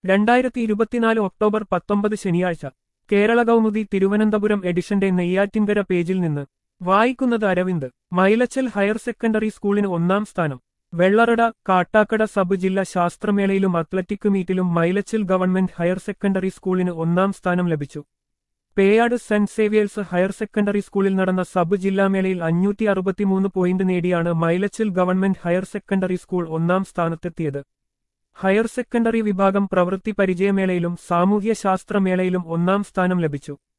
രണ്ടായിരത്തി ഇരുപത്തിനാല് ഒക്ടോബർ പത്തൊമ്പത് ശനിയാഴ്ച കേരള കൗമുദി തിരുവനന്തപുരം എഡിഷന്റെ നെയ്യാറ്റിൻകര പേജിൽ നിന്ന് വായിക്കുന്നത് അരവിന്ദ് മൈലച്ചൽ ഹയർ സെക്കൻഡറി സ്കൂളിന് ഒന്നാം സ്ഥാനം വെള്ളറട കാട്ടാക്കട സബ് ജില്ലാ ശാസ്ത്രമേളയിലും അത്ലറ്റിക് മീറ്റിലും മൈലച്ചൽ ഗവൺമെന്റ് ഹയർ സെക്കൻഡറി സ്കൂളിന് ഒന്നാം സ്ഥാനം ലഭിച്ചു Peyad Saint Xavier's higher secondary സ്കൂളിൽ നടന്ന സബ് ജില്ലാമേളയിൽ അഞ്ഞൂറ്റി അറുപത്തിമൂന്ന് പോയിന്റ് നേടിയാണ് Mylachal government higher secondary school ഒന്നാം സ്ഥാനത്തെത്തിയത് ഹയർ സെക്കൻഡറി വിഭാഗം പ്രവൃത്തി പരിചയമേളയിലും സാമൂഹ്യ ശാസ്ത്രമേളയിലും ഒന്നാം സ്ഥാനം ലഭിച്ചു